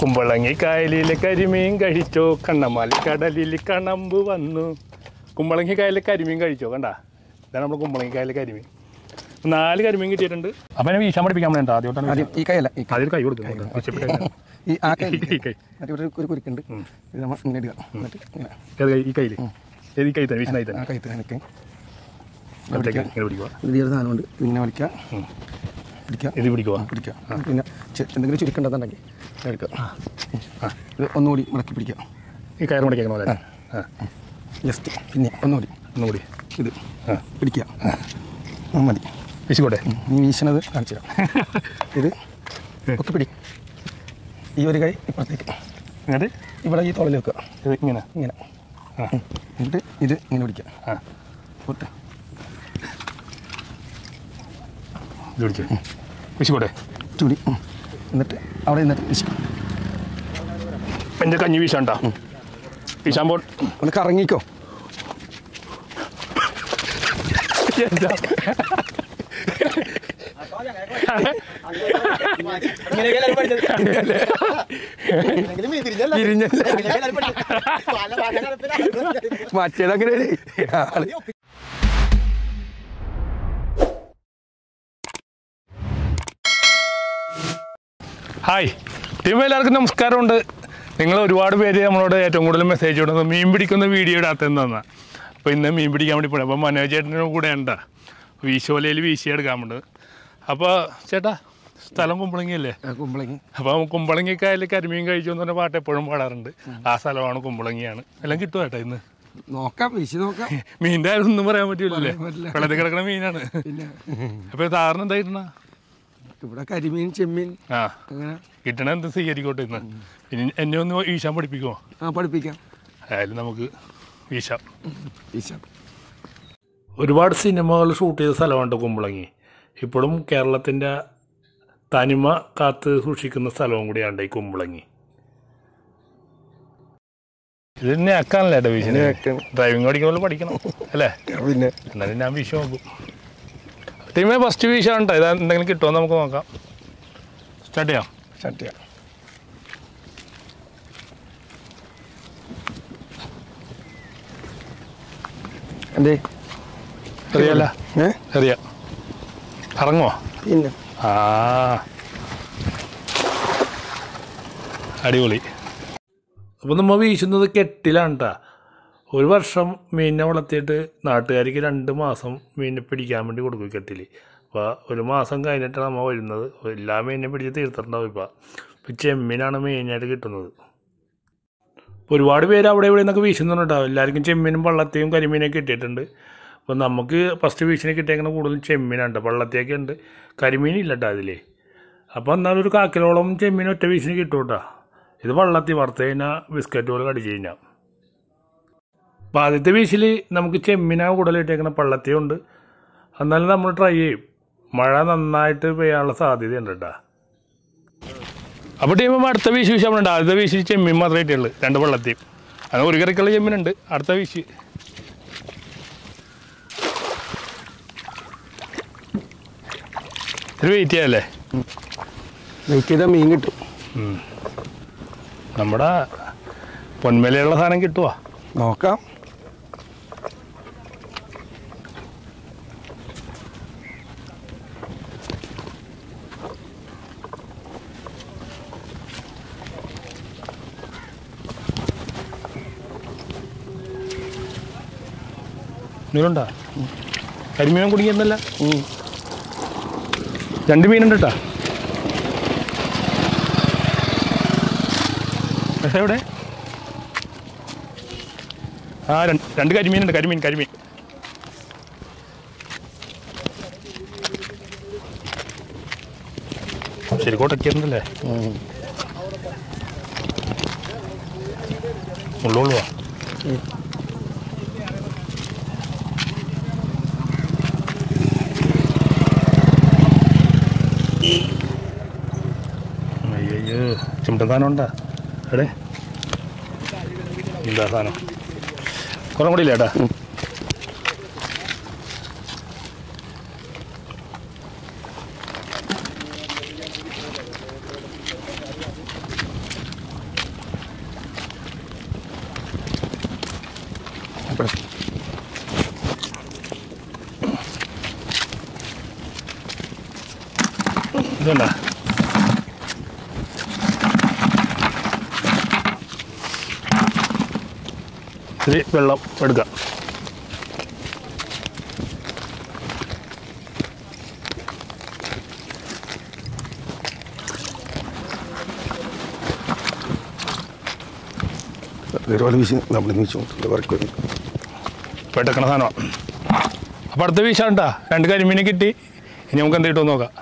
കുമ്പളങ്ങി കായലിലെ കരിമീൻ കഴിച്ചോ കണ്ണമാലി കടലിൽ കണമ്പ് വന്നു കുമ്പളങ്ങി കായലിലെ കരിമീൻ കഴിച്ചോ കണ്ട ഇതാണ് നമ്മുടെ കുമ്പളങ്ങി കായലിലെ കരിമീൻ നാല് കരിമീൻ കിട്ടിയിട്ടുണ്ട് അപ്പം എന്നെ വീശാൻ പഠിപ്പിക്കാൻ വേണ്ട ആദ്യമായിട്ടാണ് ആദ്യം ഈ കൈയല്ല ഈ കൈ അതിൽ കൈ കൊടുക്കുന്നു ഇഷ്ടപ്പെട്ട ഈ ആ കൈ ഈ കൈ എന്നിട്ട് ഇവിടെ ഒരു കുരുക്കുണ്ട് ഇത് നമ്മൾ ഇങ്ങനെ ഇടുക എന്നിട്ട് ഇങ്ങനെ ഏത് കൈ ഈ കയ്യിൽ ഏത് ഈ കൈ തന്നെ വീശുന്ന കൈ ആ തന്നെ കൈ എനിക്ക് അവിടത്തേക്ക് ഇങ്ങനെ പിടിക്കുക ഇത് ചെറിയ സാധനമുണ്ട് ഇതിങ്ങനെ വലിക്കുക പിടിക്കുക ഇത് പിടിക്കുക പിടിക്കുക പിന്നെ ചെ- എന്തെങ്കിലും ചുരുക്കേണ്ടതുണ്ടെങ്കിൽ എടുക്കുക ആ ഇത് ഒന്നുകൂടി മടക്കി പിടിക്കുക ഈ കയറ് മുടക്കിയേക്കണ പോലെ ആ ജസ്റ്റ് പിന്നെ ഒന്നുകൂടി ഒന്നുകൂടി ഇത് ആ പിടിക്കുക ആ, മതി വീശിക്കോട്ടെ നീ വീശണത് കാണിച്ചു തരാം ഇത് ഒക്കെ പിടി ഈ ഒരു കൈ ഇപ്പുറത്തേക്ക് എന്നിട്ട് ഇവിടെ ഈ തോളിൽ വെക്കുക ഇത് ഇങ്ങനെ ഇങ്ങനെ ആ എന്നിട്ട് ഇത് ഇങ്ങനെ പിടിക്കുക ആ പൊട്ട് ഇത് പിടിച്ച് വീശിക്കോട്ടെ ചൂടി ഉം. എന്നിട്ട് അവിടെ നിന്നിട്ട് വീശിക്കും എൻ്റെ കഞ്ഞി വീശാണ്ടാ വീശാൻ പോ ഒന്ന് കറങ്ങിക്കോ എന്താ മറ്റേതങ്ങനെ ആള് ഹായ് ടീം എല്ലാവർക്കും നമസ്കാരമുണ്ട് നിങ്ങൾ ഒരുപാട് പേര് നമ്മളോട് ഏറ്റവും കൂടുതൽ മെസ്സേജ് കൊടുക്കുന്നത് മീൻ പിടിക്കുന്ന വീഡിയോ ഇടാത്തെന്നാണ് അപ്പോൾ ഇന്ന് മീൻ പിടിക്കാൻ വേണ്ടി പോയി അപ്പോൾ മനോജ് ചേട്ടൻ്റെ കൂടെ ഉണ്ട് വീശോലയിൽ വീശിയെടുക്കാറുണ്ട് അപ്പോൾ ചേട്ടാ സ്ഥലം കുമ്പളങ്ങിയല്ലേ കുമ്പളങ്ങി അപ്പോൾ കുമ്പളങ്ങിക്കായൽ കരിമീൻ കഴിച്ചു എന്ന് പറഞ്ഞ പാട്ട് എപ്പോഴും പാടാറുണ്ട് ആ സ്ഥലമാണ് കുമ്പളങ്ങിയാണ് എല്ലാം കിട്ടും ചേട്ടാ ഇന്ന് നോക്കാം വീശി നോക്കാം മീൻ്റെ കാര്യം ഒന്നും പറയാൻ പറ്റില്ലല്ലേ പറയാൻ പറ്റില്ല. വെള്ളത്തിൽ കിടക്കുന്ന മീനാണ് പിന്നെ അപ്പോൾ സാറിന് എന്തായിട്ടാ ഇവിടെ കരിമീൻ ചെമ്മീൻ ആ അങ്ങനെ കിട്ടണ എന്ത് സ്വീകരിക്കോട്ടെ ഇന്ന് ഇനി എന്നെ ഒന്ന് വീശാൻ പഠിപ്പിക്കുമോ ആ പഠിപ്പിക്കാം ആയാലും നമുക്ക് വീശാം വീശാം ഒരുപാട് സിനിമകൾ ഷൂട്ട് ചെയ്ത സ്ഥലമുണ്ട് കുമ്പളങ്ങി ഇപ്പോഴും കേരളത്തിൻ്റെ തനിമ കാത്ത് സൂക്ഷിക്കുന്ന സ്ഥലവും കൂടിയാണ് ഈ കുമ്പളങ്ങി ഇത് നേക്കാനല്ലേ ഏട്ടാ വീശിന് നേക്കാണ്. ഡ്രൈവിംഗ് പഠിക്കുന്ന പഠിക്കണം അല്ലേ പിന്നെ എന്നാലും ഞാൻ വീശ് നോക്കും ടീമേ ഫസ്റ്റ് വീശാണ് ഇത് എന്തെങ്കിലും കിട്ടുമോ നമുക്ക് നോക്കാം സ്റ്റാർട്ട് ചെയ്യാം സ്റ്റാർട്ട് ചെയ്യാം എന്തേ അറിയാല ഏ അറിയാം ഇറങ്ങുമോ പിന്നെ ആ അടിപൊളി അപ്പോൾ നമ്മൾ വീശുന്നത് കെട്ടിലാണ് കേട്ടോ ഒരു വർഷം മീനിനെ വളർത്തിയിട്ട് നാട്ടുകാർക്ക് രണ്ട് മാസം മീനിനെ പിടിക്കാൻ വേണ്ടി കൊടുക്കും കെട്ടിൽ അപ്പോൾ ഒരു മാസം കഴിഞ്ഞിട്ടാണ് നമ്മൾ വരുന്നത് എല്ലാ മീനിനെ പിടിച്ച് തീർത്തിട്ടുണ്ടാവും ഇപ്പോൾ ഇപ്പോൾ ചെമ്മീനാണ് മെയിനായിട്ട് കിട്ടുന്നത് ഇപ്പോൾ ഒരുപാട് പേര് അവിടെ ഇവിടെ നിന്നൊക്കെ വീശുന്നുണ്ടാവും എല്ലാവർക്കും ചെമ്മീനും വള്ളത്തെയും കരിമീനൊക്കെ കിട്ടിയിട്ടുണ്ട് അപ്പോൾ നമുക്ക് ഫസ്റ്റ് വീശിന് കിട്ടിയേക്കുന്ന കൂടുതലും ചെമ്മീനാണ് വള്ളത്തിയൊക്കെ ഉണ്ട് കരിമീൻ ഇല്ല കേട്ടോ അതിൽ അപ്പോൾ എന്നാലും ഒരു കാക്കിലോളം ചെമ്മീൻ ഒറ്റ വീശിന് കിട്ടും കേട്ടോ ഇത് വള്ളത്തി വറുത്ത് കഴിഞ്ഞാൽ ബിസ്ക്കറ്റ് പോലെ കടിച്ച് കഴിഞ്ഞാൽ അപ്പോൾ ആദ്യത്തെ വീശിൽ നമുക്ക് ചെമ്മീനാ കൂടുതൽ ഇട്ടേക്കുന്ന പള്ളത്തിയുണ്ട് എന്നാലും നമ്മൾ ട്രൈ ചെയ്യും മഴ നന്നായിട്ട് പെയ്യാനുള്ള സാധ്യതയുണ്ട് കേട്ടോ അപ്പോൾ ടീം അടുത്ത വീശ് വീശ് നമ്മളുണ്ട് ആദ്യത്തെ വീശ് ചെമ്മീൻ മാത്രമേ ഇട്ടുള്ളൂ രണ്ട് വെള്ളത്തെയും അത് ഒരു കറിക്കുള്ള ചെമ്മീനുണ്ട് അടുത്ത വീശ് ഇത് വെയിറ്റ് ചെയ്യാല്ലേ വെയിറ്റ് ചെയ്താൽ മീൻ കിട്ടും നമ്മുടെ പൊന്മലയുള്ള സാധനം കിട്ടുവാ നോക്കാം മീനുണ്ടാ കരിമീൻ കുടുങ്ങിയെന്നല്ല രണ്ട് മീനുണ്ട് കേട്ടാ പക്ഷേ എവിടെ ആ രണ്ട് രണ്ട് കരിമീനുണ്ട് കരിമീൻ കരിമീൻ ശരിക്കും ഉടക്കിയിരുന്നല്ലേ ഉള്ളുള്ളുവാ അയ്യോ ചിമട്ട സാധനം ഉണ്ടാ എവിടെ എന്താ സാധനം കുറേ കൂടി ഇല്ല ഏട്ടാ ഇവിടെ. ഇതല്ല ഇത്തിരി വെള്ളം എടുക്കാം ഒരുപാട് വീശി നമ്മൾ വീശുകൊണ്ട് വർക്ക് വരും പെട്ടെക്കണ സാധനമാണ് അപ്പോൾ അടുത്ത വീശാണ്ടാ രണ്ട് കരിമീനെ കിട്ടി ഇനി നമുക്ക് എന്ത് കിട്ടുമെന്ന് നോക്കാം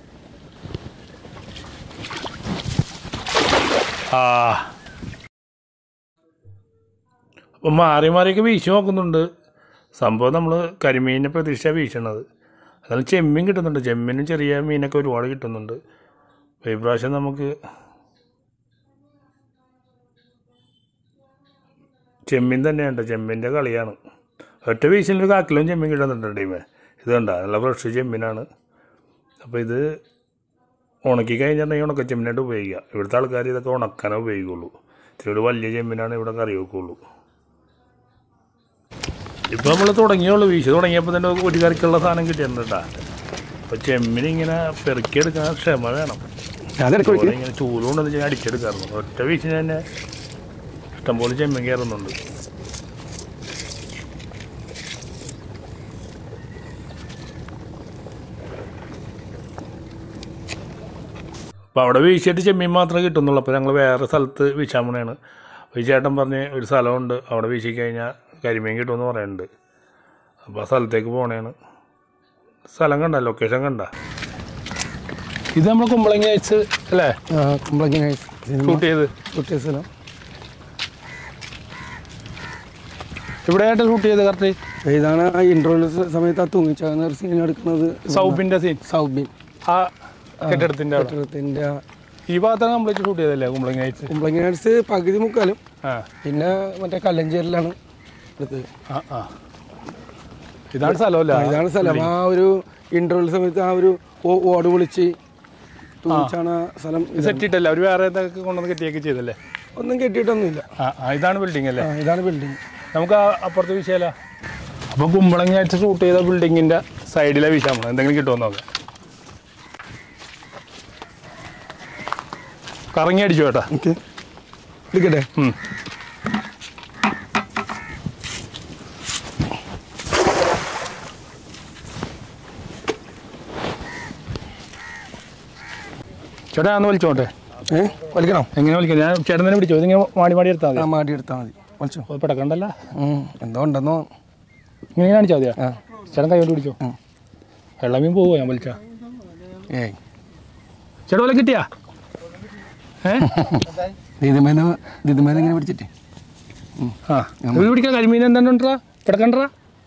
ആ അപ്പം മാറി മാറിയൊക്കെ വീശി നോക്കുന്നുണ്ട് സംഭവം നമ്മൾ കരിമീനിനെ പ്രതീക്ഷിച്ചാണ് വീശണത് എന്നാലും ചെമ്മീൻ കിട്ടുന്നുണ്ട് ചെമ്മീനും ചെറിയ മീനൊക്കെ ഒരുപാട് കിട്ടുന്നുണ്ട് അപ്പോൾ ഈ പ്രാവശ്യം നമുക്ക് ചെമ്മീൻ തന്നെയുണ്ട് ചെമ്മീൻ്റെ കളിയാണ് ഒറ്റ വീശിലൊരു കാക്കിലും ചെമ്മീൻ കിട്ടുന്നുണ്ട് ടീമേ ഇത് കണ്ട നല്ല ഫ്രഷ് ചെമ്മീനാണ് അപ്പോൾ ഇത് ഉണക്കി കഴിഞ്ഞിട്ടുണ്ടെങ്കിൽ ഉണക്ക ചെമ്മീനായിട്ട് ഉപയോഗിക്കുക ഇവിടുത്തെ ആൾക്കാർ ഇതൊക്കെ ഉണക്കാനേ ഉപയോഗിക്കുള്ളൂ ഇത്തിരി ഒരു വലിയ ചെമ്മീനാണ് ഇവിടെ കറി വെക്കുള്ളൂ ഇപ്പോൾ നമ്മൾ തുടങ്ങിയുള്ളൂ വീശ് തുടങ്ങിയപ്പോൾ തന്നെ ഒരു കറിക്കുള്ള സാധനം കിട്ടിയിട്ടുണ്ട് കേട്ടോ അപ്പോൾ ചെമ്മീൻ ഇങ്ങനെ പെറുക്കിയെടുക്കാൻ ക്ഷമ വേണം അതെടുക്കും ഇതുപോലെ ഇങ്ങനെ ചൂല് കൊണ്ടെന്ന് വെച്ചാൽ അടിച്ചെടുക്കാറുണ്ട് ഒറ്റ വീശിന് തന്നെ ഇഷ്ടംപോലെ ചെമ്മീൻ കയറുന്നുണ്ട് അപ്പോൾ അവിടെ വീശിയിട്ട് ചെമ്മീൻ മാത്രമേ കിട്ടുന്നുള്ളൂ അപ്പോൾ ഞങ്ങൾ വേറെ സ്ഥലത്ത് വീശാൻ പോണേണ് അപ്പോൾ ഈ ചേട്ടൻ പറഞ്ഞ് ഒരു സ്ഥലമുണ്ട് അവിടെ വീശി കഴിഞ്ഞാൽ കരിമീൻ കിട്ടുമെന്ന് പറയുന്നുണ്ട് അപ്പോൾ ആ സ്ഥലത്തേക്ക് പോണേണ് സ്ഥലം കണ്ട ലൊക്കേഷൻ കണ്ട ഇത് നമ്മൾ കുമ്പളങ്ങ അയച്ച് അല്ലേ കുമ്പളങ്ങി ഷൂട്ട് ചെയ്ത് കുട്ടിയ സ്ഥലം ഇവിടെ ആയിട്ട് ഷൂട്ട് ചെയ്ത് കറക്റ്റ് ഇതാണ് ആ ഇൻട്രോയിൽ സമയത്ത് ആ തൂങ്ങിച്ചാകുന്ന ഒരു സീൻ എടുക്കുന്നത് സൗബിൻ്റെ സീൻ സൗബിൻ ആ കെട്ടിടത്തിൻ്റെ അവിടെ കെട്ടിടത്തിൻ്റെ ഈ ഭാഗത്താണ് കംപ്ലീറ്റ് ഷൂട്ട് ചെയ്തല്ലേ കുമ്പളങ്ങ അയച്ച് കുമ്പളങ്ങി നൈറ്റ്സ് പകുതി മുക്കാലും ആ പിന്നെ മറ്റേ കല്ലഞ്ചേരിലാണ് എടുത്തത് ആ ആ ഇതാണ് സ്ഥലമല്ല ആ, ഇതാണ് സ്ഥലം ആ ഒരു ഇൻട്രോയിൽ സമയത്ത് ആ ഒരു ഓ- ഓട് വിളിച്ച് തൂങ്ങിച്ചാണ് ആ സ്ഥലം ഇത്. സെറ്റ് ഇട്ടല്ലേ അവർ വേറെ എന്തൊക്കെ കൊണ്ടുവന്ന് കെട്ടിയൊക്കെ ചെയ്തല്ലേ ഒന്നും കെട്ടിയിട്ടൊന്നുമില്ല ആ ആ ഇതാണ് ബിൽഡിംഗ് അല്ലേ ആ ഇതാണ് ബിൽഡിംഗ് നമുക്ക് ആ അപ്പുറത്തെ വിഷയമല്ല അപ്പോൾ കുമ്പളങ്ങ അയച്ച് ഷൂട്ട് ചെയ്ത ബിൽഡിങ്ങിൻ്റെ സൈഡിലെ വിഷയം നമ്മൾ എന്തെങ്കിലും കിട്ടുമെന്ന് നോക്കാം കറങ്ങി അടിച്ചു കേട്ടാ ഓക്കെ എടുക്കട്ടെ ഉം. ചേട്ടാ ഒന്ന് വിളിച്ചോട്ടെ ഏ വലിക്കണോ എങ്ങനെ വിളിക്കാം ഞാൻ ചേട്ടൻ തന്നെ പിടിച്ചോ ഇതിങ്ങനെ മാടി മാടി എടുത്താൽ ആ മതി മാടി എടുത്താൽ മതി വലിച്ചോ അത് പിടക്കണ്ടല്ല ഉം, എന്തോ ഉണ്ടെന്നോ ഇങ്ങനെ കാണിച്ചാൽ മതിയാ ആ ചേട്ടൻ കൈ കൊണ്ട് പിടിച്ചോ ഉം. വെള്ളമീൻ പോവോ ഞാൻ വിളിച്ചാ ഏയ് ചേട്ടാ വല്ല കിട്ടിയാ ഏ ദിതുമേന്ന് ദിതുമേന്ന് ഇങ്ങനെ പിടിച്ചിട്ട് ആ ഇത് പിടിക്കാൻ കരിമീൻ എന്താണ് ഉണ്ടാ പിടക്കണ്ടാ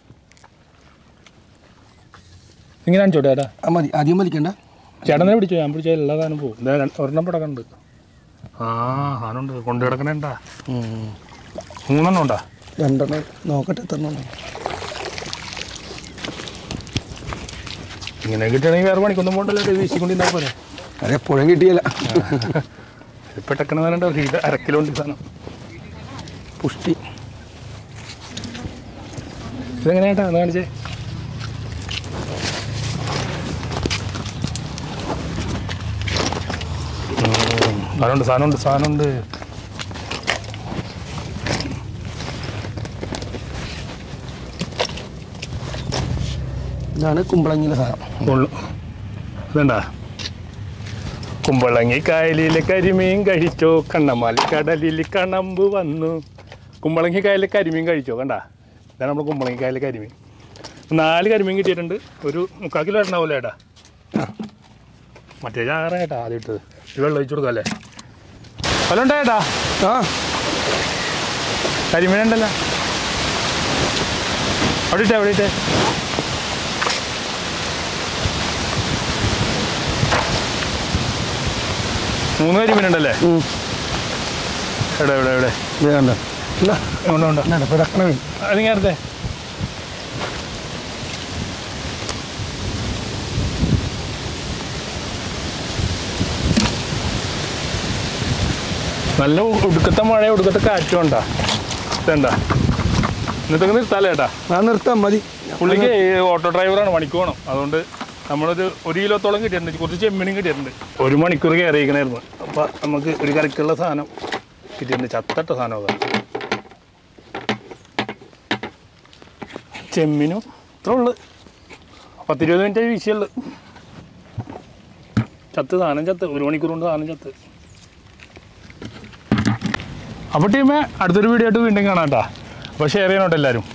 ഇങ്ങനെ കാണിച്ചോട്ടെ ചേട്ടാ ആ മതി ആദ്യം വലിക്കണ്ട ചേട്ടൻ തന്നെ പിടിച്ചോ ഞാൻ പിടിച്ചാൽ എല്ലാ സാധനം പോകും ഇതാ രണ്ട്- ഒരെണ്ണം പിടക്കണ്ട് ആ സാധനം ഉണ്ട് കൊണ്ടു കിടക്കണേണ്ടാ ഉം. മൂന്നെണ്ണം ഉണ്ടാ രണ്ടെണ്ണം നോക്കട്ടെ എത്ര എണ്ണം ഉണ്ട്. ഇങ്ങനെ കിട്ടുകയാണെങ്കിൽ വേറെ പണിക്കൊന്നും പോകണ്ടല്ലോ ഇത് വീശിക്കൊണ്ടിരുന്നാൽ പോലെ അത് എപ്പോഴും കിട്ടിയല്ല ഇത് പെട്ടക്കണ വേണ്ട ഇത് അര കിലോ ഉണ്ട് ഈ സാധനം പുഷ്ടി ഇതെങ്ങനെയാട്ടാ ഒന്ന് കാണിച്ചേ ഉം, സാധനമുണ്ട് സാധനമുണ്ട് സാധനമുണ്ട് ഇതാണ് കുമ്പളങ്ങിയിലെ സാധനം ഉള്ളു ഇതണ്ടാ കുമ്പളങ്ങി കായലിലെ കരിമീൻ കഴിച്ചോ കണ്ണമാലി കടലിൽ കണമ്പ് വന്നു കുമ്പളങ്ങി കായലിലെ കരിമീൻ കഴിച്ചോ കണ്ട ഇതാണ് നമ്മൾ കുമ്പളങ്ങി കായലിലെ കരിമീൻ നാല് കരിമീൻ കിട്ടിയിട്ടുണ്ട് ഒരു മുക്കാൽ കിലോ എണ്ണാവൂല ഏട്ടാ മറ്റേ ചാറ ഏട്ടാ ആദ്യം ഇട്ടത് ഇത് വെള്ളം ഒഴിച്ചു കൊടുക്കാം അല്ലേ വല്ല ഉണ്ടോ ഏട്ടാ ആ കരിമീൻ ഉണ്ടല്ലോ അവിടെ ഇട്ടേ അവിടെ ഇട്ടേ മൂന്ന് കരിമീൻ ഉണ്ടല്ലേ ഉം. എവിടെ എവിടെ എവിടെ ഇത് കണ്ട ഇല്ല ഉണ്ട് ഉണ്ട് ഇല്ല പിടക്കണ മീൻ അത് നേരത്തെ നല്ല ഒടുക്കത്തെ മഴ ഒടുക്കത്തെ കാറ്റും ഉണ്ടാ ഇതണ്ട എന്നിട്ട് നിർത്താലേ ഏട്ടാ ഞാൻ നിർത്താം മതി പുള്ളിക്ക് ഓട്ടോ ഡ്രൈവറാണ് പണിക്ക് പോകണം അതുകൊണ്ട് നമ്മളൊരു ഒരു കിലോത്തോളം കിട്ടിയിട്ടുണ്ട് കുറച്ച് ചെമ്മീനും കിട്ടിയിട്ടുണ്ട് ഒരു മണിക്കൂർ കയറിയിരിക്കണായിരുന്നു അപ്പം നമുക്ക് ഒരു കറിക്കുള്ള സാധനം കിട്ടിയിട്ടുണ്ട് ചത്തട്ട സാധനം അതാണ് ചെമ്മീനും ഇത്ര ഉള്ളു പത്തിരുപത് മിനിറ്റ് വീശിയുള്ളു ചത്ത് സാധനം ചത്ത് ഒരു മണിക്കൂർ കൊണ്ട് സാധനം ചത്ത് അപ്പോൾ ടീമേ അടുത്തൊരു വീഡിയോ ആയിട്ട് വീണ്ടും കാണാം കേട്ടോ അപ്പോൾ ഷെയർ ചെയ്യണോട്ടോ എല്ലാവരും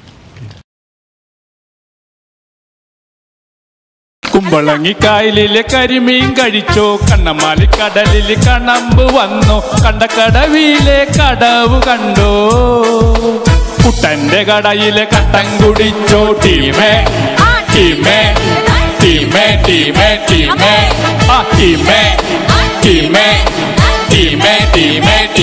കുമ്പളങ്ങിക്കായലിലെ കരിമീൻ കഴിച്ചോ കണ്ണമാലി കടലിൽ കണമ്പ് വന്നു കണ്ടക്കടവിലെ കടവ് കണ്ടോ കുട്ടന്റെ കടയിലെ കട്ടൻ കുടിച്ചോ ടീമേ ടീമേ ടീമേ ടീമേ ടീമേ ആ ടീമേ ടീമേ ടീമേ ടീമേ